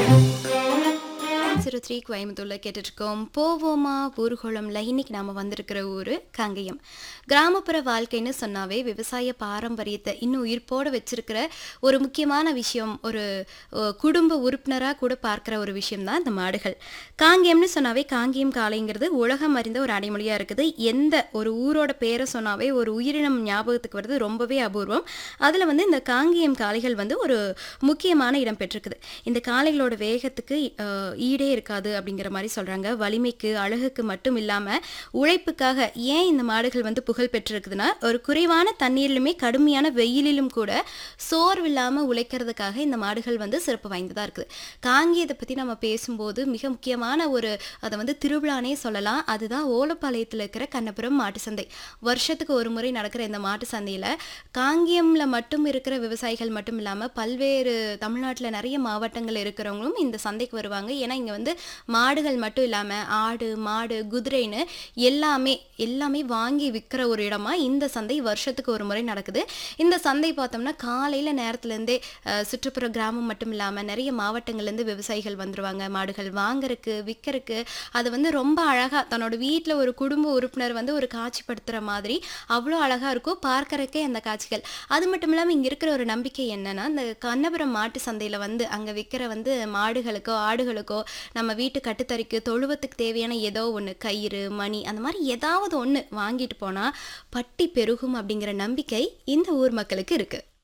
zero three கோயம்புத்தூரில் கேட்டுட்ருக்கோம் போவோமா ஊர்குளம்ல இன்னைக்கு நாம் வந்திருக்கிற ஊர் காங்கேயம் கிராமப்புற வாழ்க்கைன்னு சொன்னாவே விவசாய பாரம்பரியத்தை இன்னும் உயிர்ப்போட வச்சிருக்கிற ஒரு முக்கியமான விஷயம் ஒரு அஹ், குடும்ப உறுப்பினராக கூட பார்க்குற ஒரு விஷயம் தான் இந்த மாடுகள் காங்கேயம்னு சொன்னாவே காங்கேயம் காளைங்கிறது உலகம் அறிந்த ஒரு அடைமொழியாக இருக்குது எந்த ஒரு ஊரோட பேரை சொன்னாவே ஒரு உயிரினம் ஞாபகத்துக்கு வருது ரொம்பவே அபூர்வம் அதில் வந்து இந்த காங்கேயம் காளைகள் வந்து ஒரு முக்கியமான இடம் பெற்றிருக்குது இந்த காளைகளோட வேகத்துக்கு அஹ், ஈடே இருக்காது அப்படிங்கிற மாதிரி சொல்கிறாங்க வலிமைக்கு அழகுக்கு மட்டும் இல்லாமல் உழைப்புக்காக ஏன் இந்த மாடுகள் வந்து புகழ் பெற்றிருக்குதுன்னா ஒரு குறைவான தண்ணீரிலுமே கடுமையான வெயிலிலும் கூட சோர்வில்லாமல் உழைக்கிறதுக்காக இந்த மாடுகள் வந்து சிறப்பு வாய்ந்ததாக இருக்குது காங்கேயத்தை பற்றி நம்ம பேசும்போது மிக முக்கியமான ஒரு அதை வந்து திருவிழானே சொல்லலாம் அதுதான் ஓலப்பாளையத்தில் இருக்கிற கண்ணபுரம் மாட்டு சந்தை வருஷத்துக்கு ஒரு முறை நடக்கிற இந்த மாட்டு சந்தையில் காங்கேயம்ல மட்டும் இருக்கிற விவசாயிகள் மட்டும் இல்லாமல் பல்வேறு தமிழ்நாட்டில் நிறைய மாவட்டங்கள் இருக்கிறவங்களும் இந்த சந்தைக்கு வருவாங்க ஏன்னா இங்கே வந்து மாடுகள் மட்டும் இல்லாமல் ஆடு மாடு குதிரைன்னு எல்லாமே எல்லாமே வாங்கி விற்கிற ஒரு இடமா இந்த சந்தை வருஷத்துக்கு ஒரு முறை நடக்குது இந்த சந்தை பார்த்தோம்னா காலையில் நேரத்துலேருந்தே சுற்றுப்புற கிராமம் மட்டும் இல்லாமல் நிறைய மாவட்டங்கள்லேருந்து விவசாயிகள் வந்துருவாங்க மாடுகள் வாங்குறதுக்கு விற்கிறதுக்கு அது வந்து ரொம்ப அழகாக தன்னோட வீட்டில் ஒரு குடும்ப உறுப்பினர் வந்து ஒரு காட்சிப்படுத்துகிற மாதிரி அவ்வளோ அழகாக இருக்கும் பார்க்கறக்கே அந்த காட்சிகள் அது மட்டும் இல்லாமல் இங்கே இருக்கிற ஒரு நம்பிக்கை என்னன்னா இந்த கண்ணபுரம் மாட்டு சந்தையில் வந்து அங்கே விற்கிற வந்து மாடுகளுக்கோ ஆடுகளுக்கோ நம்ம வீட்டு கட்டுத்தறிக்கு தொழுவத்துக்கு தேவையான ஏதோ ஒன்று கயிறு மணி அந்த மாதிரி ஏதாவது ஒன்று வாங்கிட்டு போனால் பட்டி பெருகும் அப்படிங்கிற நம்பிக்கை இந்த ஊர் மக்களுக்கு இருக்குது